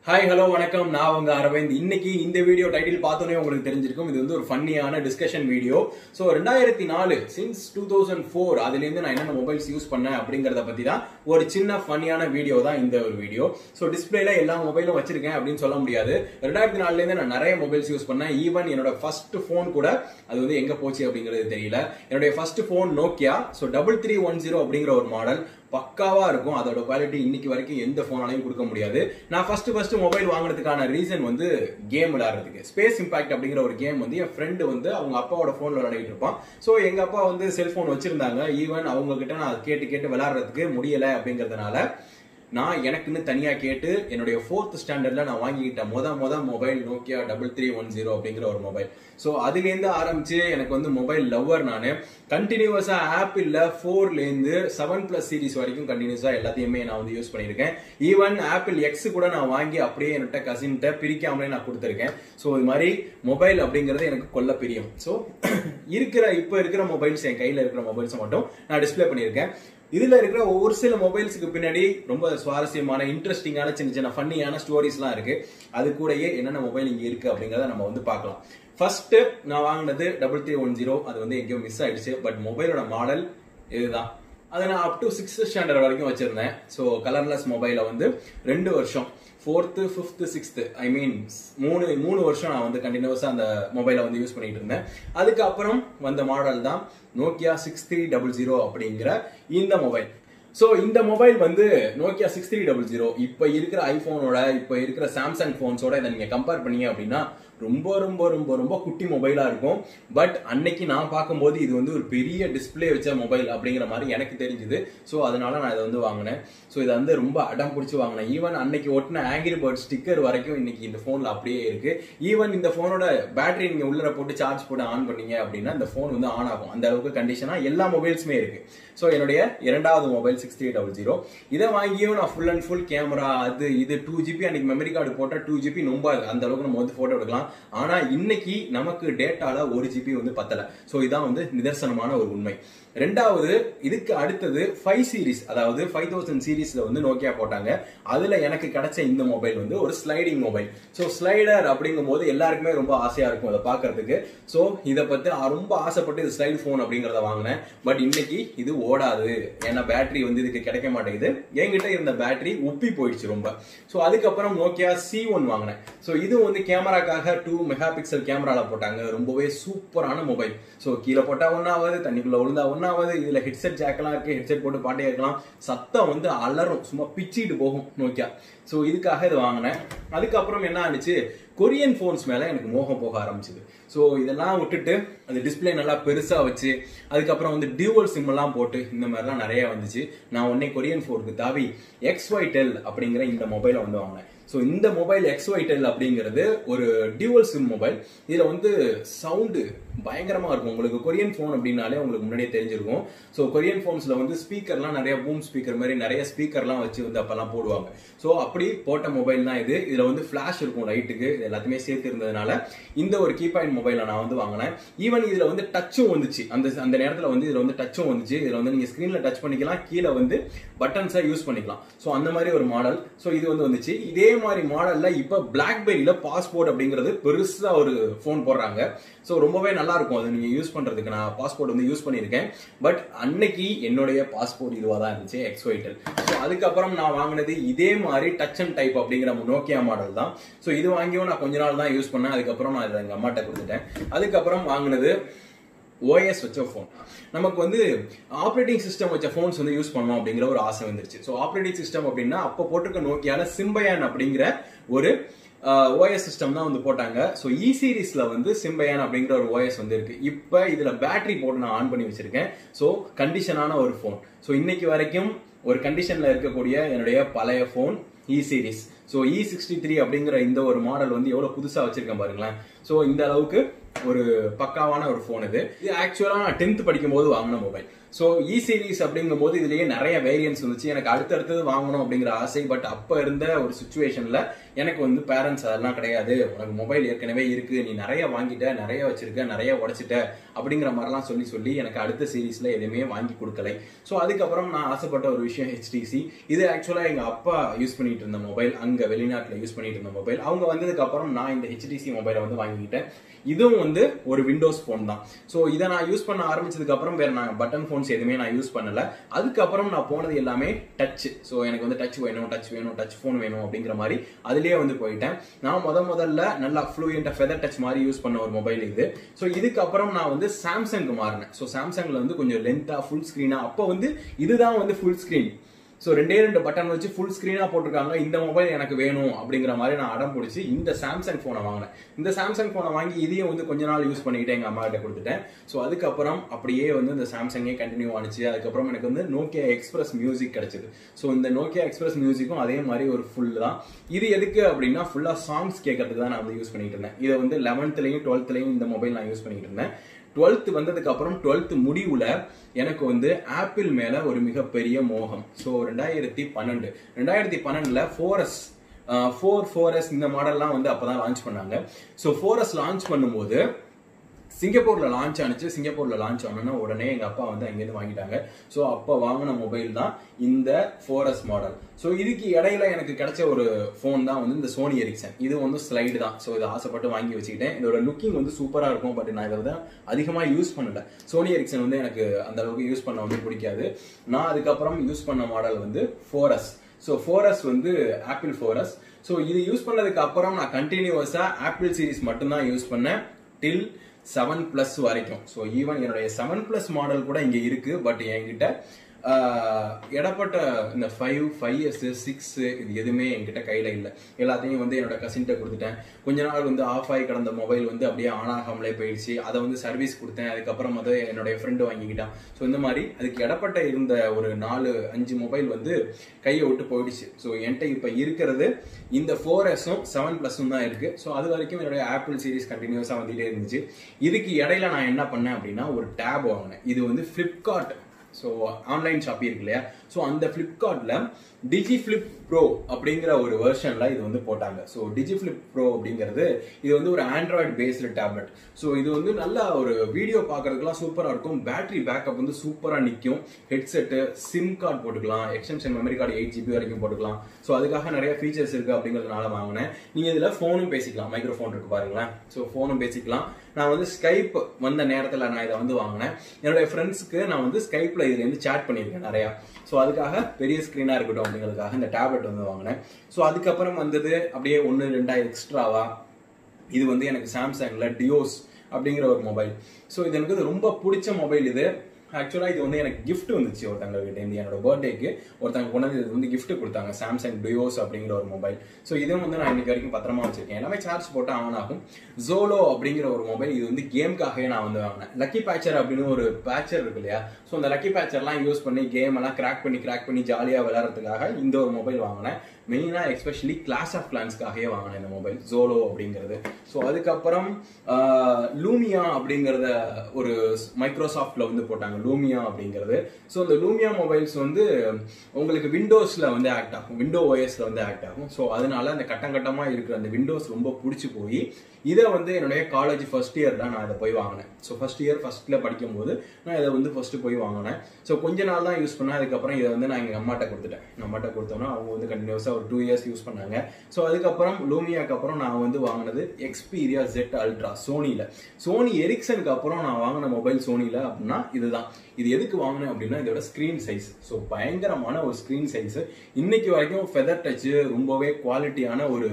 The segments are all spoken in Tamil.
ஹாய் ஹலோ வணக்கம் நான் உங்க அரவிந்த் இன்னைக்கு இந்த வீடியோ டைட்டில் பார்த்தோன்னே உங்களுக்கு தெரிஞ்சிருக்கும் இது வந்து ஒரு ஃபன்னியான டிஸ்கஷன் வீடியோ ஸோ ரெண்டாயிரத்தி நாலு சின்ஸ் டூ தௌசண்ட் ஃபோர் அதுலேருந்து நான் என்னென்ன மொபைல்ஸ் யூஸ் பண்ணேன் அப்படிங்கறத பத்தி தான் ஒரு சின்ன ஃபன்னியான வீடியோ தான் இந்த ஒரு வீடியோ ஸோ டிஸ்பிளேல எல்லா மொபைலும் வச்சிருக்கேன் அப்படின்னு சொல்ல முடியாது ரெண்டாயிரத்தி நாலுலேருந்து நான் நிறைய மொபைல்ஸ் யூஸ் பண்ணேன் ஈவன் என்னோட ஃபர்ஸ்ட் ஃபோன் கூட அது வந்து எங்க போச்சு அப்படிங்கிறது தெரியல என்னுடைய first phone Nokia so double three one zero அப்படிங்கிற ஒரு மாடல் பக்காவா இருக்கும் அதோட குவாலிட்டி இன்னைக்கு வரைக்கும் எந்த போனாலையும் கொடுக்க முடியாது நான் ஃபர்ஸ்ட் ஃபர்ஸ்ட் மொபைல் வாங்குறதுக்கான ரீசன் வந்து கேம் விளையாடுறதுக்கு ஸ்பேஸ் இம்பாக்ட் அப்படிங்கிற ஒரு கேம் வந்து என் ஃப்ரெண்டு வந்து அவங்க அப்பாவோட போன்ல விளையாடிட்டு இருப்பான் ஸோ எங்க அப்பா வந்து செல்போன் வச்சிருந்தாங்க ஈவன் அவங்க கிட்ட நான் அதை கேட்டு கேட்டு விளையாடுறதுக்கு முடியல அப்படிங்கறதுனால நான் எனக்குன்னு தனியா கேட்டு என்னுடைய ஃபோர்த் ஸ்டாண்டர்ட்ல நான் வாங்கிக்கிட்ட முத முத mobile Nokia double three one zero அப்படிங்கிற ஒரு மொபைல் ஸோ அதுலேருந்து ஆரம்பிச்சு எனக்கு வந்து மொபைல் லவ்வர் நான் கண்டினியூஸா ஆப்பிள்ல ஃபோர்லேருந்து செவன் பிளஸ் சீரிஸ் வரைக்கும் கண்டினியூஸா எல்லாத்தையுமே நான் வந்து யூஸ் பண்ணியிருக்கேன் ஈவன் ஆப்பிள் எக்ஸ் கூட நான் வாங்கி அப்படியே என்னட்ட கசின்ட்ட பிரிக்காமலே நான் கொடுத்துருக்கேன் ஸோ இது மாதிரி மொபைல் அப்படிங்கிறது எனக்கு கொல்ல பிரியும் ஸோ இருக்கிற இப்போ இருக்கிற மொபைல்ஸ் என் கையில் இருக்கிற மொபைல்ஸை மட்டும் நான் டிஸ்ப்ளே பண்ணியிருக்கேன் இதுல இருக்கிற ஒரு சில மொபைல்ஸுக்கு பின்னாடி ரொம்ப சுவாரஸ்யமான இன்ட்ரெஸ்டிங்கான சின்ன சின்ன ஃபன்னியான ஸ்டோரிஸ்லாம் இருக்கு அது கூடயே என்னென்ன மொபைல் இங்க இருக்கு அப்படிங்கறத நம்ம வந்து பார்க்கலாம் ஃபர்ஸ்ட் நான் வாங்கினது டபுள் த்ரீ ஒன் ஜீரோ அது வந்து எங்கேயோ மிஸ் ஆயிடுச்சு பட் மொபைலோட மாடல் இதுதான் அதை நான் அப் டு சிக்ஸ்த் ஸ்டாண்டர்ட் வரைக்கும் வச்சிருந்தேன் ஸோ கலர்லெஸ் மொபைலை வந்து ரெண்டு வருஷம் fourth fifth sixth I mean மூணு மூணு வருஷம் நான் வந்து கண்டினியூஸாக அந்த மொபைலை வந்து யூஸ் பண்ணிட்டு இருந்தேன் அதுக்கப்புறம் வந்த மாடல் தான் Nokia six three double zero அப்படிங்கிற இந்த மொபைல் ஸோ இந்த மொபைல் வந்து Nokia six three double zero இப்போ இருக்கிற ஐஃபோனோட இப்போ இருக்கிற சாம்சங் ஃபோன்ஸோட இதை நீங்கள் கம்பேர் பண்ணீங்க அப்படின்னா ரொம்ப ரொம்ப ரொம்ப ரொம்ப குட்டி மொபைலா இருக்கும் பட் அன்னைக்கு நான் பார்க்கும்போது இது வந்து ஒரு பெரிய டிஸ்பிளே வச்ச மொபைல் அப்படிங்கிற மாதிரி எனக்கு தெரிஞ்சுது ஸோ அதனால நான் இதை வந்து வாங்கினேன் ஸோ இதை வந்து ரொம்ப அடம் பிடிச்சி வாங்கினேன் ஈவன் அன்னைக்கு ஒட்டின ஆங்கிரி பேர்ட் ஸ்டிக்கர் வரைக்கும் இன்னைக்கு இந்த ஃபோனில் அப்படியே இருக்கு ஈவன் இந்த ஃபோனோட பேட்டரி நீங்க உள்ள போட்டு சார்ஜ் போட்டு ஆன் பண்ணீங்க அப்படின்னா இந்த ஃபோன் வந்து ஆன் ஆகும் அந்த அளவுக்கு கண்டிஷனா எல்லா மொபைல்ஸுமே இருக்கு ஸோ என்னுடைய இரண்டாவது mobile six three double zero இதை வாங்கியும் நான் ஃபுல் அண்ட் ஃபுல் கேமரா அது இது டூ ஜிபி அன்னைக்கு மெமரி கார்டு போட்டால் டூ ஜிபி ரொம்ப அந்த அளவுக்கு நம்ம வந்து போட்டோ எடுக்கலாம் ஆனா இன்னைக்கு நமக்கு டேட்டால ஒரு ஜிபி வந்து பத்தல ஸோ இதான் வந்து நிதர்சனமான ஒரு உண்மை ரெண்டாவது இதுக்கு அடுத்தது ஃபைவ் சீரிஸ் அதாவது ஃபைவ் தௌசண்ட் சீரீஸ்ல வந்து நோக்கியா போட்டாங்க அதுல எனக்கு கிடைச்ச இந்த மொபைல் வந்து ஒரு ஸ்லைடிங் மொபைல் ஸோ ஸ்லைடர் அப்படிங்கும் போது எல்லாருக்குமே ரொம்ப ஆசையா இருக்கும் அதை பார்க்கறதுக்கு ஸோ இதை பத்தி ரொம்ப ஆசைப்பட்டு இது ஸ்லைட் ஃபோன் அப்படிங்கறத வாங்கினேன் பட் இன்னைக்கு இது ஓடாது ஏன்னா பேட்டரி வந்து இதுக்கு கிடைக்க மாட்டேங்குது என்கிட்ட இருந்த பேட்டரி உப்பி போயிடுச்சு ரொம்ப ஸோ அதுக்கப்புறம் நோக்கியா சி ஒன் வாங்கினேன் ஸோ இது வந்து கேமராக்காக டூ மெகா பிக்சல் கேமரால போட்டாங்க ரொம்பவே சூப்பரான மொபைல் ஸோ கீழே போட்டா ஒன்னாவது தண்ணிக்குள்ள விழுந்தா ஒன்னாவது இதுல ஹெட்செட் ஜாக்கெல்லாம் இருக்கு ஹெட்செட் போட்டு பாட்டே இருக்கலாம் சத்தம் வந்து அலறும் சும்மா பிச்சிட்டு போகும் நோக்கியா ஸோ இதுக்காக இது வாங்கினேன் அதுக்கப்புறம் என்ன ஆனிச்சு கொரியன் ஃபோன்ஸ் மேல எனக்கு மோகம் போக ஆரம்பிச்சது ஸோ இதெல்லாம் விட்டுட்டு அந்த டிஸ்பிளே நல்லா பெருசா வச்சு அதுக்கப்புறம் வந்து டியூவல் சிம் எல்லாம் போட்டு இந்த மாதிரிலாம் நிறைய வந்துச்சு நான் உடனே கொரியன் ஃபோனுக்கு தாவி எக்ஸ் ஒய் டெல் அப்படிங்கிற இந்த மொபைலை வந்து வாங்கினேன் ஸோ இந்த மொபைல் எக்ஸ் ஒய் டெல் அப்படிங்கிறது ஒரு டியூவல் சிம் மொபைல் இதில் வந்து சவுண்டு பயங்கரமாக இருக்கும் உங்களுக்கு கொரியன் ஃபோன் அப்படின்னாலே உங்களுக்கு முன்னாடியே தெரிஞ்சிருக்கும் ஸோ கொரியன் ஃபோன்ஸில் வந்து ஸ்பீக்கர்லாம் நிறைய பூம் ஸ்பீக்கர் மாதிரி நிறைய ஸ்பீக்கர்லாம் வச்சு வந்து அப்போல்லாம் போடுவாங்க ஸோ அப்படி போட்ட மொபைல் தான் இது இதில் வந்து ஃப்ளாஷ் இருக்கும் லைட்டுக்கு இது எல்லாத்தையுமே சேர்த்து இருந்ததுனால இந்த ஒரு கீபேட் மொபைலை நான் வந்து வாங்கினேன் ஈவன் இதில் வந்து டச்சும் வந்துச்சு அந்த அந்த நேரத்தில் வந்து இதில் வந்து டச்சும் வந்துச்சு இதில் வந்து நீங்கள் ஸ்க்ரீனில் டச் பண்ணிக்கலாம் கீழே வந்து பட்டன்ஸை யூஸ் பண்ணிக்கலாம் ஸோ அந்த மாதிரி ஒரு மாடல் ஸோ இது வந்து வந்துச்சு இதே மாதிரி மாடல்ல இப்போ பிளாக்பெரியில பாஸ்போர்ட் அப்படிங்கிறது பெருசா ஒரு ஃபோன் போடுறாங்க ஸோ ரொம்பவே நல்லா இருக்கும் அது நீங்க யூஸ் பண்றதுக்கு நான் பாஸ்போர்ட் வந்து யூஸ் பண்ணியிருக்கேன் பட் அன்னைக்கு என்னுடைய பாஸ்போர்ட் இதுவாக தான் இருந்துச்சு எக்ஸ் ஒயிட்டல் ஸோ அதுக்கப்புறம் நான் வாங்கினது இதே மாதிரி டச் அண்ட் டைப் அப்படிங்கிற நோக்கியா மாடல் தான் ஸோ இது வாங்கியும் நான் கொஞ்ச நாள் தான் யூஸ் பண்ணேன் அதுக்கப்புறம் நான் இதை எங்கள் அம்மாட்ட கொடுத்துட்டேன் அதுக்கப்புறம் வாங்கினது ஓஎஸ் வச்ச ஃபோன் நமக்கு வந்து ஆப்ரேட்டிங் சிஸ்டம் வச்ச ஃபோன்ஸ் வந்து யூஸ் பண்ணோம் அப்படிங்கிற ஒரு ஆசை வந்துருச்சு ஸோ ஆப்ரேட்டிங் சிஸ்டம் அப்படின்னா அப்போ போட்டிருக்க நோக்கியால சிம்பயான் அப்படிங்கிற ஒரு ஓஎஸ் சிஸ்டம் தான் வந்து போட்டாங்க ஸோ இ சீரீஸ்ல வந்து சிம்பயான் அப்படிங்கிற ஒரு ஓஎஸ் வந்து இருக்கு இப்போ இதுல பேட்டரி போட்டு நான் ஆன் பண்ணி வச்சிருக்கேன் ஸோ கண்டிஷனான ஒரு ஃபோன் ஸோ இன்னைக்கு வரைக்கும் ஒரு கண்டிஷன்ல இருக்கக்கூடிய என்னுடைய பழைய phone E series so E sixty three அப்படிங்கிற இந்த ஒரு மாடல் வந்து எவ்வளவு புதுசா வச்சிருக்கேன் பாருங்களேன் ஸோ இந்த அளவுக்கு ஒரு பக்காவான ஒரு ஃபோன் இது இது ஆக்சுவலா நான் டென்த் படிக்கும் போது வாங்கின மொபைல் ஸோ இ சீரீஸ் அப்படிங்கும் போது இதுலயே நிறைய வேரியன்ஸ் வந்துச்சு எனக்கு அடுத்தடுத்தது வாங்கணும் அப்படிங்கிற ஆசை பட் அப்ப இருந்த ஒரு சுச்சுவேஷன்ல எனக்கு வந்து பேரண்ட்ஸ் அதெல்லாம் கிடையாது உனக்கு மொபைல் ஏற்கனவே இருக்கு நீ நிறைய வாங்கிட்ட நிறைய வச்சிருக்க நிறைய உடைச்சிட்ட அப்படிங்கிற மாதிரிலாம் சொல்லி சொல்லி எனக்கு அடுத்த சீரீஸ்ல எதுவுமே வாங்கி கொடுக்கலை ஸோ அதுக்கப்புறம் நான் ஆசைப்பட்ட ஒரு விஷயம் ஹெச்டிசி இது ஆக்சுவலா எங்க அப்பா யூஸ் பண்ணிட்டு இருந்த மொபைல் அங்க அங்க வெளிநாட்டுல யூஸ் பண்ணிட்டு இருந்த மொபைல் அவங்க வந்ததுக்கு அப்புறம் நான் இந்த ஹெச்டிசி மொபைலை வந்து வாங்கிக்கிட்டேன் இதுவும் வந்து ஒரு விண்டோஸ் ஃபோன் தான் ஸோ இதை நான் யூஸ் பண்ண ஆரம்பிச்சதுக்கு அப்புறம் வேற நான் பட்டன் ஃபோன்ஸ் எதுவுமே நான் யூஸ் பண்ணல அதுக்கப்புறம் நான் போனது எல்லாமே டச் ஸோ எனக்கு வந்து டச் வேணும் டச் வேணும் டச் ஃபோன் வேணும் அப்படிங்கிற மாதிரி அதுலயே வந்து போயிட்டேன் நான் முத முதல்ல நல்லா ஃப்ளூயண்டா ஃபெதர் டச் மாதிரி யூஸ் பண்ண ஒரு மொபைல் இது ஸோ இதுக்கப்புறம் நான் வந்து சாம்சங்க்கு மாறினேன் ஸோ சாம்சங்ல வந்து கொஞ்சம் லென்த்தா ஃபுல் ஸ்க்ரீனா அப்போ வந்து இதுதான் வந்து ஃபுல் ஸ்க்ரீன் ஸோ ரெண்டே ரெண்டு பட்டன் வச்சு ஃபுல் ஸ்க்ரீனாக போட்டிருக்காங்க இந்த மொபைல் எனக்கு வேணும் அப்படிங்கிற மாதிரி நான் அடம் பிடிச்சி இந்த சாம்சங் ஃபோனை வாங்கினேன் இந்த சாம்சங் ஃபோனை வாங்கி இதையும் வந்து கொஞ்ச நாள் யூஸ் பண்ணிக்கிட்டே எங்கள் அம்மா கிட்ட கொடுத்துட்டேன் ஸோ அதுக்கப்புறம் அப்படியே வந்து இந்த சாம்சங்கே கண்டினியூ ஆனிச்சு அதுக்கப்புறம் எனக்கு வந்து நோக்கியா எக்ஸ்பிரஸ் மியூசிக் கிடைச்சது ஸோ இந்த நோக்கியா எக்ஸ்பிரஸ் மியூசிக்கும் அதே மாதிரி ஒரு ஃபுல் தான் இது எதுக்கு அப்படின்னா ஃபுல்லாக சாங்ஸ் கேட்கறதுக்கு தான் நான் வந்து யூஸ் பண்ணிட்டு இருந்தேன் இதை வந்து லெவன்த்லையும் டுவெல்த்லையும் இந்த மொபைல் நான் யூஸ் பண்ணிட்டு இருந்தேன் டுவெல்த் வந்ததுக்கு அப்புறம் டுவெல்த் முடிவுல எனக்கு வந்து ஆப்பிள் மேல ஒரு மிகப்பெரிய மோகம் ஸோ ரெண்டாயிரத்தி பன்னெண்டு ரெண்டாயிரத்தி பன்னெண்டுல ஃபோரஸ் ஃபோர் ஃபோரஸ் இந்த மாடல்லாம் வந்து அப்பதான் லான்ச் பண்ணாங்க ஸோ ஃபோரஸ் லான்ச் பண்ணும்போது சிங்கப்பூர்ல லான்ச் ஆனிச்சு சிங்கப்பூர்ல லான்ச் ஆனோன்னா உடனே எங்க அப்பா வந்து அங்கேருந்து வாங்கிட்டாங்க ஸோ அப்போ வாங்கின மொபைல் தான் இந்த ஃபோரஸ் மாடல் ஸோ இதுக்கு இடையில எனக்கு கிடைச்ச ஒரு ஃபோன் தான் வந்து இந்த சோனி எரிக்சன் இது வந்து ஸ்லைடு தான் ஸோ இதை ஆசைப்பட்டு வாங்கி வச்சுக்கிட்டேன் இதோட லுக்கிங் வந்து சூப்பராக இருக்கும் பட் நான் இதை வந்து அதிகமாக யூஸ் பண்ணல சோனி எரிக்சன் வந்து எனக்கு அந்த அளவுக்கு யூஸ் பண்ண வந்து பிடிக்காது நான் அதுக்கப்புறம் யூஸ் பண்ண மாடல் வந்து ஃபோரஸ் ஸோ ஃபோரஸ் வந்து ஆப்பிள் ஃபோரஸ் ஸோ இது யூஸ் பண்ணதுக்கு அப்புறம் நான் கண்டினியூவஸா ஆப்பிள் சீரிஸ் மட்டும்தான் யூஸ் பண்ணேன் டில் செவன் பிளஸ் வரைக்கும் ஸோ ஈவன் என்னுடைய செவன் பிளஸ் மாடல் கூட இங்க இருக்கு பட் என்கிட்ட ஆஹ், இடப்பட்ட இந்த ஃபைவ் ஃபைவ் எஸ் சிக்ஸ் இது எதுவுமே என்கிட்ட கையில இல்லை எல்லாத்தையும் வந்து என்னோட கசின்கிட்ட கொடுத்துட்டேன் கொஞ்ச நாள் வந்து ஆஃப் ஆகி கிடந்த மொபைல் வந்து அப்படியே ஆன் ஆகாமலே போயிடுச்சு அதை வந்து சர்வீஸ் கொடுத்தேன் அதுக்கப்புறம் அதை என்னுடைய ஃப்ரெண்டு வாங்கிக்கிட்டான் ஸோ இந்த மாதிரி அதுக்கு இடப்பட்ட இருந்த ஒரு நாலு அஞ்சு மொபைல் வந்து கையை விட்டு போயிடுச்சு ஸோ என்கிட்ட இப்போ இருக்கிறது இந்த ஃபோர் எஸும் செவன் ப்ளஸும் தான் இருக்கு ஸோ அது வரைக்கும் என்னுடைய ஆப்பிள் சீரிஸ் கண்டினியூஸாக வந்துட்டே இருந்துச்சு இதுக்கு இடையில நான் என்ன பண்ணேன் அப்படின்னா ஒரு டேப் வாங்கினேன் இது வந்து ஃப்ளிப்கார்ட் ஸோ ஆன்லைன் ஷாப்பிங் இருக்கு இல்லையா ஸோ அந்த ஃப்ளிப்கார்ட்ல டிஜி ஃபிளிப் ப்ரோ அப்படிங்கிற ஒரு வெர்ஷன்ல இது வந்து போட்டாங்க ஸோ டிஜி ஃபிளிப் ப்ரோ அப்படிங்கிறது இது வந்து ஒரு ஆண்ட்ராய்டு பேஸ்டு டேப்லெட் ஸோ இது வந்து நல்ல ஒரு வீடியோ பார்க்கறதுக்குலாம் சூப்பராக இருக்கும் பேட்டரி பேக்கப் வந்து சூப்பராக நிற்கும் ஹெட்செட்டு சிம் கார்டு போட்டுக்கலாம் extension memory card eight GB வரைக்கும் போட்டுக்கலாம் ஸோ அதுக்காக நிறைய ஃபீச்சர்ஸ் இருக்கு அப்படிங்கிறதுனால வாங்கினேன் நீங்க இதுல ஃபோனும் பேசிக்கலாம் மைக்ரோஃபோன் இருக்கு பாருங்களேன் ஸோ ஃபோனும் பேசிக்கலாம் நான் வந்து ஸ்கைப் வந்த நேரத்தில் நான் இதை வந்து வாங்கினேன் என்னுடைய ஃப்ரெண்ட்ஸ்க்கு நான் வந்து ஸ்கைப்ல இதுல இருந்து சேட் பண்ணியிருக்கேன் நிறையா ஸோ அதுக்காக பெரிய ஸ்க்ரீனாக இருக்கட்டும் அப்படிங்கிறதுக்காக இந்த டேப்லெட் வந்து வாங்கினேன் ஸோ அதுக்கப்புறம் வந்தது அப்படியே ஒன்று ரெண்டா எக்ஸ்ட்ராவா இது வந்து எனக்கு சாம்சங்ல டியோஸ் அப்படிங்கிற ஒரு மொபைல் ஸோ இது எனக்கு வந்து ரொம்ப பிடிச்ச மொபைல் இது ஆக்சுவலாக இது வந்து எனக்கு gift வந்துச்சு ஒருத்தங்க கிட்ட இருந்து என்னோட பர்த்டேக்கு ஒருத்தங்க கொண்டு வந்து இது வந்து gift கொடுத்தாங்க சாம்சங் டியோஸ் அப்படிங்கிற ஒரு மொபைல் ஸோ இதுவும் வந்து நான் இன்னைக்கு வரைக்கும் பத்திரமா வச்சிருக்கேன் எல்லாமே சார்ஜ் போட்டு ஆன் ஆகும் ஜோலோ அப்படிங்கிற ஒரு மொபைல் இது வந்து கேம்காகவே நான் வந்து வாங்கினேன் லக்கி பேச்சர் அப்படின்னு ஒரு பேச்சர் இருக்கு இல்லையா ஸோ அந்த லக்கி பேச்சர்லாம் யூஸ் பண்ணி கேம் எல்லாம் கிராக் பண்ணி கிராக் பண்ணி ஜாலியாக விளையாடுறதுக்காக இந்த ஒரு மொபைல் வாங்கினேன் மெயினாக எஸ்பெஷலி கிளாஸ் ஆஃப் கிளான்ஸ்க்காகவே வாங்கினேன் இந்த மொபைல் ஜோலோ அப்படிங்கிறது ஸோ அதுக்கப்புறம் லூமியா அப்படிங்கிறத ஒரு மைக்ரோசாஃப்ட்ல வந்து போட்டாங்க லூமியா அப்படிங்கிறது ஸோ இந்த லூமியா மொபைல்ஸ் வந்து உங்களுக்கு விண்டோஸ்ல வந்து ஆக்ட் ஆகும் விண்டோ ஓஎஸ்ல வந்து ஆக்ட் ஆகும் ஸோ அதனால அந்த கட்டம் கட்டமா இருக்கிற அந்த விண்டோஸ் ரொம்ப பிடிச்சி போய் இதை வந்து என்னுடைய காலேஜ் ஃபர்ஸ்ட் இயர் தான் நான் இதை போய் வாங்கினேன் ஸோ ஃபர்ஸ்ட் இயர் ஃபர்ஸ்ட்ல படிக்கும் போது நான் இதை வந்து ஃபர்ஸ்ட் போய் வாங்கினேன் ஸோ கொஞ்ச நாள் தான் யூஸ் பண்ணேன் அதுக்கப்புறம் இதை வந்து நான் எங்கள் அம்மாட்ட கொடுத்துட்டேன் எங்கள் அம்மாட்ட கொடுத்தோன்னா அவங்க வந்து கண்டினியூஸாக ஒரு டூ இயர்ஸ் யூஸ் பண்ணாங்க ஸோ அதுக்கப்புறம் லூமியாக்கு அப்புறம் நான் வந்து வாங்கினது எக்ஸ்பீரியா ஜெட் அல்ட்ரா சோனியில் சோனி எரிக்சனுக்கு அப்புறம் நான் வாங்கின மொபைல் சோனியில் அப்படின்னா இதுதான் இது எதுக்கு வாங்கினேன் அப்படின்னா இதோட ஸ்க்ரீன் சைஸ் ஸோ பயங்கரமான ஒரு ஸ்க்ரீன் சைஸ் இன்னைக்கு வரைக்கும் ஃபெதர் டச் ரொம்பவே குவாலிட்டியான ஒரு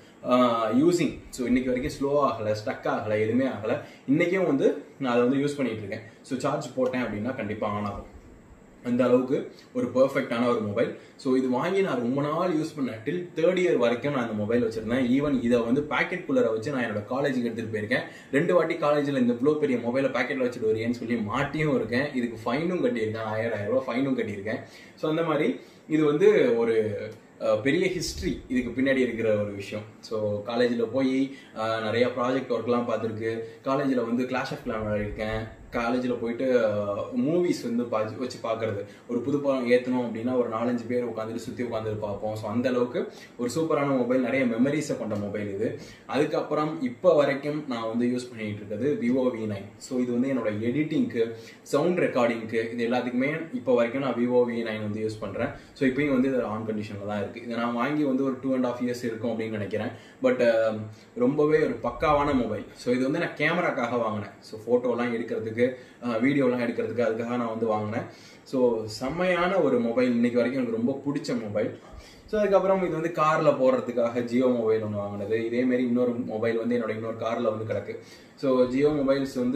யூசிங் ஸோ இன்னைக்கு வரைக்கும் ஸ்லோ ஆகலை ஸ்டக் ஆகலை எதுவுமே ஆகலை இன்னைக்கும் வந்து நான் அதை வந்து யூஸ் பண்ணிட்டு இருக்கேன் ஸோ சார்ஜ் போட்டேன் அப்படின்னா கண்டிப்பாக ஆன் ஆகும் அந்த அளவுக்கு ஒரு பெர்ஃபெக்டான ஒரு மொபைல் ஸோ இது வாங்கி நான் ரொம்ப நாள் யூஸ் பண்ணேன் டில் தேர்ட் இயர் வரைக்கும் நான் இந்த மொபைல் வச்சிருந்தேன் ஈவன் இதை வந்து பாக்கெட் குள்ளரை வச்சு நான் என்னோட காலேஜுக்கு எடுத்துட்டு போயிருக்கேன் ரெண்டு வாட்டி காலேஜில் இந்த இவ்வளோ பெரிய மொபைலை பாக்கெட்ல வச்சுட்டு வரேன்னு சொல்லி மாட்டியும் இருக்கேன் இதுக்கு ஃபைனும் கட்டியிருக்கேன் ஆயிரம் ஆயிரம் ரூபாய் ஃபைனும் கட்டியிருக்கேன் ஸோ அந்த மாதிரி இது வந்து ஒரு அஹ், பெரிய ஹிஸ்ட்ரி இதுக்கு பின்னாடி இருக்கிற ஒரு விஷயம் ஸோ காலேஜில் போய் அஹ், நிறைய ப்ராஜெக்ட் ஒர்க்லாம் பார்த்துருக்கு காலேஜில் வந்து கிளாஷ் ஆஃப் கிளான் விளையாடிருக்கேன் காலேஜில் போயிட்டு மூவிஸ் வந்து பா வச்சு பார்க்கறது ஒரு புது படம் ஏற்றணும் அப்படின்னா ஒரு நாலஞ்சு பேர் உட்காந்துட்டு சுற்றி உட்காந்துட்டு பார்ப்போம் ஸோ அந்த அளவுக்கு ஒரு சூப்பரான மொபைல் நிறைய மெமரிஸை கொண்ட மொபைல் இது அதுக்கப்புறம் இப்போ வரைக்கும் நான் வந்து யூஸ் பண்ணிட்டு இருக்கிறது விவோ வி நைன் ஸோ இது வந்து என்னோட எடிட்டிங்க்கு சவுண்ட் ரெக்கார்டிங்க்கு இது எல்லாத்துக்குமே இப்போ வரைக்கும் நான் விவோ வி நைன் வந்து யூஸ் பண்ணுறேன் ஸோ இப்பயும் வந்து இது ஆன் கண்டிஷனில் தான் இருக்கு இருக்கு இதை நான் வாங்கி வந்து ஒரு டூ அண்ட் ஆஃப் இயர்ஸ் இருக்கும் அப்படின்னு நினைக்கிறேன் பட் ரொம்பவே ஒரு பக்காவான மொபைல் ஸோ இது வந்து நான் கேமராக்காக வாங்கினேன் ஸோ ஃபோட்டோலாம் எடுக்கிறதுக்கு வீடியோலாம் எடுக்கிறதுக்கு அதுக்காக நான் வந்து வாங்கினேன் ஸோ செம்மையான ஒரு மொபைல் இன்னைக்கு வரைக்கும் எனக்கு ரொம்ப பிடிச்ச மொபைல் ஸோ அதுக்கப்புறம் இது வந்து காரில் போடுறதுக்காக ஜியோ மொபைல் ஒன்று வாங்கினது இதேமாரி இன்னொரு மொபைல் வந்து என்னோட இன்னொரு காரில் வந்து கிடக்கு ஸோ ஜியோ மொபைல்ஸ் வந்து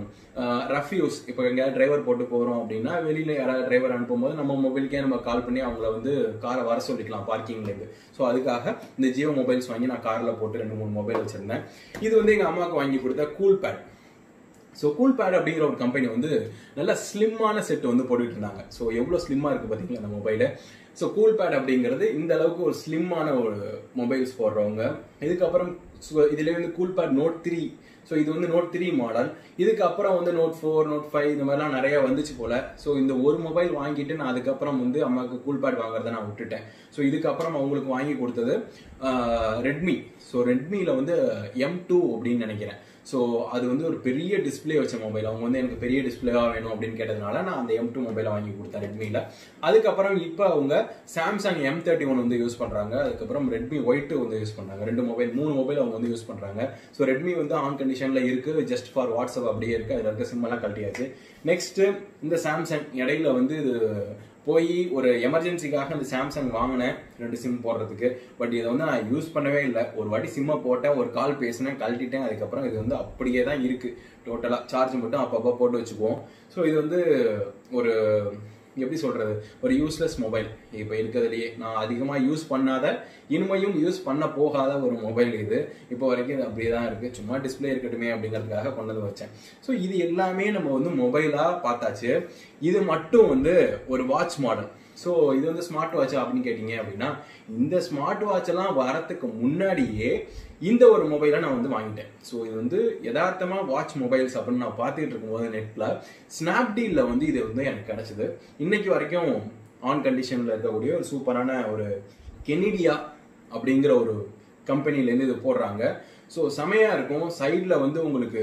ரஃப் யூஸ் இப்போ எங்கேயாவது டிரைவர் போட்டு போகிறோம் அப்படின்னா வெளியில் யாராவது டிரைவர் அனுப்பும்போது நம்ம மொபைலுக்கே நம்ம கால் பண்ணி அவங்கள வந்து காரை வர சொல்லிக்கலாம் பார்க்கிங்லேருந்து ஸோ அதுக்காக இந்த ஜியோ மொபைல்ஸ் வாங்கி நான் காரில் போட்டு ரெண்டு மூணு மொபைல் வச்சுருந்தேன் இது வந்து எங்கள் அம்மாவுக்கு வாங்கி கொடுத்த Coolpad so Coolpad அப்படிங்கிற ஒரு கம்பெனி வந்து நல்ல ஸ்லிம்மான செட் வந்து போட்டுட்டு இருந்தாங்க ஸோ எவ்வளோ ஸ்லிம்மாக இருக்குது பார்த்தீங்களா அந்த மொபைலு ஸோ கூல் பேட் அப்படிங்கிறது இந்த அளவுக்கு ஒரு ஸ்லிம்மான ஒரு மொபைல்ஸ் போடுறவங்க இதுக்கப்புறம் இதுல வந்து Coolpad note three so இது வந்து நோட் த்ரீ மாடல் இதுக்கப்புறம் வந்து நோட் ஃபோர் நோட் ஃபைவ் இந்த மாதிரிலாம் நிறைய வந்துச்சு போல ஸோ இந்த ஒரு மொபைல் வாங்கிட்டு நான் அதுக்கப்புறம் வந்து அம்மாவுக்கு கூல் பேட் வாங்குறத நான் விட்டுட்டேன் ஸோ இதுக்கப்புறம் அவங்களுக்கு வாங்கி கொடுத்தது ரெட்மி ஸோ ரெட்மியில் வந்து எம் டூ அப்படின்னு நினைக்கிறேன் ஸோ அது வந்து ஒரு பெரிய டிஸ்பிளே வச்ச மொபைல் அவங்க வந்து எனக்கு பெரிய டிஸ்பிளேவாக வேணும் அப்படின்னு கேட்டதுனால நான் அந்த எம் டூ மொபைலை வாங்கி கொடுத்தேன் ரெட்மியில் அதுக்கப்புறம் இப்போ அவங்க சாம்சங் எம் தேர்ட்டி ஒன் வந்து யூஸ் பண்ணுறாங்க அதுக்கப்புறம் ரெட்மி ஒயிட் வந்து யூஸ் பண்ணுறாங்க ரெண்டு மொபைல் மூணு மொபைல் அவங்க வந்து யூஸ் பண்ணுறாங்க ஸோ ரெட்மி வந்து ஆன் கண்டிஷனில் இருக்குது ஜஸ்ட் ஃபார் வாட்ஸ்அப் அப்படியே இருக்குது அதில் இருக்க சிம்மெல்லாம் கழட்டியாச்சு நெக்ஸ்ட் இந்த சாம்சங் இடையில வந்து இது போய் ஒரு எமர்ஜென்சிக்காக அந்த சாம்சங் வாங்கினேன் ரெண்டு சிம் போடுறதுக்கு பட் இதை வந்து நான் யூஸ் பண்ணவே இல்லை ஒரு வாட்டி சிம்மை போட்டேன் ஒரு கால் பேசினேன் கழட்டிட்டேன் அதுக்கப்புறம் இது வந்து அப்படியே தான் இருக்கு டோட்டலாக சார்ஜ் மட்டும் அப்பப்போ போட்டு வச்சுக்குவோம் ஸோ இது வந்து ஒரு எப்படி சொல்றது ஒரு யூஸ்லெஸ் மொபைல் இப்போ இருக்கிறதுலையே நான் அதிகமாக யூஸ் பண்ணாத இனிமையும் யூஸ் பண்ண போகாத ஒரு மொபைல் இது இப்போ வரைக்கும் இது அப்படியே தான் இருக்கு சும்மா டிஸ்பிளே இருக்கட்டுமே அப்படிங்கிறதுக்காக கொண்டு வந்து வச்சேன் ஸோ இது எல்லாமே நம்ம வந்து மொபைலாக பார்த்தாச்சு இது மட்டும் வந்து ஒரு வாட்ச் மாடல் ஸோ இது வந்து ஸ்மார்ட் வாட்ச் அப்படின்னு கேட்டீங்க அப்படின்னா இந்த ஸ்மார்ட் வாட்ச் எல்லாம் வரத்துக்கு முன்னாடியே இந்த ஒரு மொபைலை நான் வந்து வாங்கிட்டேன் ஸோ இது வந்து யதார்த்தமாக வாட்ச் மொபைல்ஸ் அப்படின்னு நான் பார்த்துட்டு இருக்கும்போது நெட்டில் ஸ்னாப்டீலில் வந்து இது வந்து எனக்கு கிடைச்சது இன்னைக்கு வரைக்கும் ஆன் கண்டிஷனில் இருக்கக்கூடிய ஒரு சூப்பரான ஒரு கெனிடியா அப்படிங்கிற ஒரு கம்பெனிலேருந்து இது போடுறாங்க ஸோ செமையாக இருக்கும் சைடில் வந்து உங்களுக்கு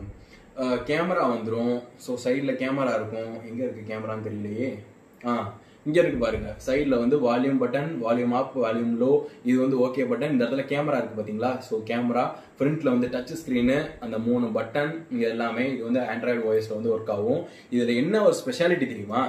கேமரா வந்துடும் ஸோ சைடில் கேமரா இருக்கும் எங்கே இருக்குது கேமரான்னு தெரியலையே ஆ இங்கே இருக்கு பாருங்க சைடில் வந்து volume button volume up volume low இது வந்து ஓகே பட்டன் இந்த இடத்துல கேமரா இருக்கு பார்த்தீங்களா ஸோ கேமரா ஃப்ரண்ட்ல வந்து டச் ஸ்க்ரீனு அந்த மூணு பட்டன் இங்கே எல்லாமே இது வந்து ஆண்ட்ராய்டு ஓஎஸ்ல வந்து ஒர்க் ஆகும் இதில் என்ன ஒரு ஸ்பெஷாலிட்டி தெரியுமா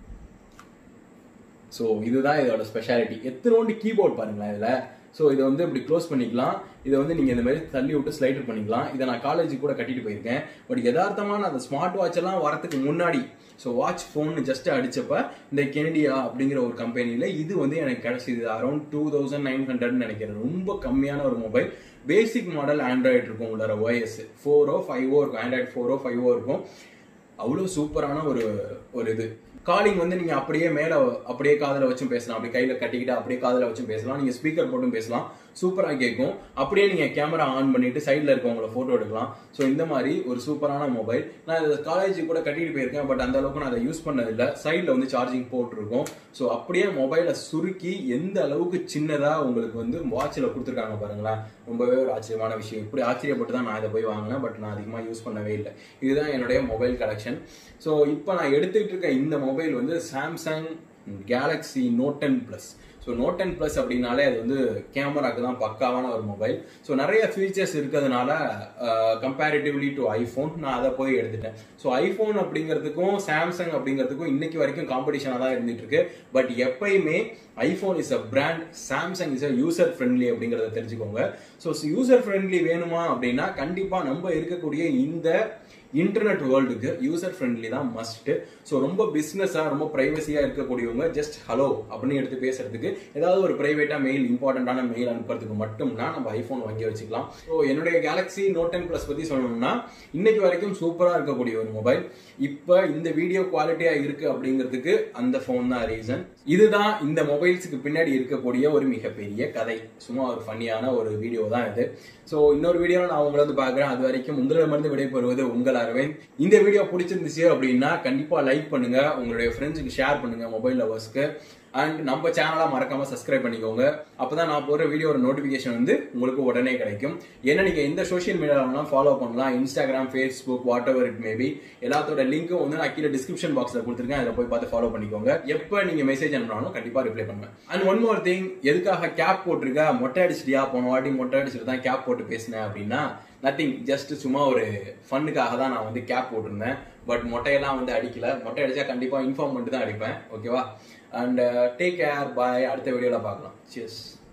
ஸோ இதுதான் இதோட ஸ்பெஷாலிட்டி எத்தனோண்டு கீபோர்ட் பாருங்களேன் இதில் ஸோ இதை வந்து இப்படி க்ளோஸ் பண்ணிக்கலாம் இதை வந்து நீங்கள் இந்த மாதிரி தள்ளி விட்டு ஸ்லைடர் பண்ணிக்கலாம் இதை நான் காலேஜுக்கு கூட கட்டிட்டு போயிருக்கேன் பட் யதார்த்தமான அந்த ஸ்மார்ட் வாட்ச் எல்லாம் வரதுக்கு முன்னாடி ஸோ வாட்ச் ஃபோன் ஜஸ்ட் அடிச்சப்ப இந்த கெனடியா அப்படிங்கிற ஒரு கம்பெனியில் இது வந்து எனக்கு கிடைச்சிது அரௌண்ட் டூ தௌசண்ட் நைன் ஹண்ட்ரட்னு நினைக்கிறேன் ரொம்ப கம்மியான ஒரு மொபைல் பேசிக் மாடல் ஆண்ட்ராய்டு இருக்கும் உள்ளார ஓஎஸ் ஃபோரோ ஃபைவோ இருக்கும் ஆண்ட்ராய்டு ஃபோரோ ஃபைவோ இருக்கும் அவ்வளோ சூப்பரான ஒரு ஒரு இது காலிங் வந்து நீங்க அப்படியே மேல அப்படியே காதுல வச்சும் பேசலாம் அப்படி கையில கட்டிக்கிட்டு அப்படியே காதுல வச்சும் பேசலாம் நீங்க ஸ்பீக்கர் போட்டும் பேசலாம் சூப்பரா கேட்கும் அப்படியே நீங்க கேமரா ஆன் பண்ணிட்டு சைட்ல இருக்கவங்கள போட்டோ எடுக்கலாம் ஸோ இந்த மாதிரி ஒரு சூப்பரான மொபைல் நான் இதை காலேஜ் கூட கட்டிட்டு போயிருக்கேன் பட் அந்த அளவுக்கு நான் அதை யூஸ் பண்ணதில்லை சைட்ல வந்து சார்ஜிங் போட்டிருக்கும் ஸோ அப்படியே மொபைலை சுருக்கி எந்த அளவுக்கு சின்னதா உங்களுக்கு வந்து வாட்சில் கொடுத்துருக்காங்க பாருங்களேன் ரொம்பவே ஒரு ஆச்சரியமான விஷயம் இப்படி ஆச்சரியப்பட்டு தான் நான் இதை போய் வாங்கினேன் பட் நான் அதிகமாக யூஸ் பண்ணவே இல்லை இதுதான் என்னுடைய மொபைல் கலெக்ஷன் ஸோ இப்போ நான் எடுத்துக்கிட்டு இருக்க இந்த மொபைல் வந்து Samsung Galaxy Note ten plus so Note ten plus அப்படின்னாலே அது வந்து கேமராக்கு தான் பக்காவான ஒரு மொபைல் ஸோ நிறைய ஃபீச்சர்ஸ் இருக்கிறதுனால கம்பேரிட்டிவ்லி டு ஐஃபோன் நான் அதை போய் எடுத்துட்டேன் ஸோ ஐஃபோன் அப்படிங்கிறதுக்கும் சாம்சங் அப்படிங்கிறதுக்கும் இன்னைக்கு வரைக்கும் காம்படிஷனாக தான் இருந்துட்டு இருக்கு பட் எப்பயுமே iPhone is a brand Samsung is a user friendly அப்படிங்கிறத தெரிஞ்சுக்கோங்க ஸோ யூசர் ஃப்ரெண்ட்லி வேணுமா அப்படின்னா கண்டிப்பாக நம்ம இருக்கக்கூடிய இந்த இன்டர்நெட் வேர்ல்டுக்கு யூசர் ஃப்ரெண்ட்லி தான் மஸ்ட் ஸோ ரொம்ப பிஸ்னஸாக ரொம்ப ப்ரைவசியாக இருக்கக்கூடியவங்க ஜஸ்ட் ஹலோ அப்படின்னு எடுத்து பேசுறதுக்கு ஏதாவது ஒரு ப்ரைவேட்டாக மெயில் இம்பார்ட்டண்ட்டான மெயில் அனுப்புறதுக்கு மட்டும்னா நம்ம ஐஃபோன் வாங்கி வச்சுக்கலாம் ஸோ என்னுடைய கேலக்ஸி நோட் டென் ப்ளஸ் பற்றி சொல்லணும்னா இன்னைக்கு வரைக்கும் சூப்பராக இருக்கக்கூடிய ஒரு மொபைல் இப்போ இந்த வீடியோ குவாலிட்டியாக இருக்கு அப்படிங்கிறதுக்கு அந்த ஃபோன் தான் ரீசன் இதுதான் இந்த மொபைல்ஸுக்கு பின்னாடி இருக்கக்கூடிய ஒரு மிகப்பெரிய கதை சும்மா ஒரு ஃபன்னியான ஒரு வீடியோ தான் இது ஸோ இன்னொரு வீடியோ நான் உங்களை வந்து பார்க்குறேன் அது வரைக்கும் உங்களிடமிருந்து விடைபெறுவது உங்கள் அரவிந்த் இந்த வீடியோ பிடிச்சிருந்துச்சு அப்படின்னா கண்டிப்பாக லைக் பண்ணுங்க உங்களுடைய ஃப்ரெண்ட்ஸுக்கு ஷேர் பண்ணுங்க மொபைல் லவர்ஸ்க்கு அண்ட் நம்ம சேனலா மறக்காம சப்ஸ்கிரைப் பண்ணிக்கோங்க அப்பதான் நான் போற வீடியோட நோட்டிபிகேஷன் வந்து உங்களுக்கு உடனே கிடைக்கும் ஏன்னா நீங்க எந்த சோஷியல் மீடியாலாம் ஃபாலோ பண்ணலாம் Instagram Facebook whatever it maybe எல்லாத்தோட லிங்க்கும் வந்து நான் கீழே டிஸ்கிரிப்ஷன் பாக்ஸ்ல கொடுத்துருக்கேன் அதில் போய் பார்த்து ஃபாலோ பண்ணிக்கோங்க எப்போ நீங்க மெசேஜ் அனுப்பினாலும் கண்டிப்பா ரிப்ளை பண்ணுவேன் அண்ட் ஒன் மோர் திங் எதுக்காக கேப் போட்டிருக்க மொட்டை அடிச்சிட்டியா போன வாட்டி மொட்டை அடிச்சுட்டு தான் கேப் போட்டு பேசினேன் அப்படின்னா நத்திங் ஜஸ்ட் சும்மா ஒரு ஃபன்னுக்காக தான் நான் வந்து கேப் போட்டிருந்தேன் பட் மொட்டையெல்லாம் வந்து அடிக்கல மொட்டை அடிச்சா கண்டிப்பா இன்ஃபார்ம் பண்ணிட்டு தான் அடிப்பேன் ஓகேவா அண்ட் டேக் கேர் பாய் அடுத்த வீடியோல பார்க்கலாம் சியர்ஸ்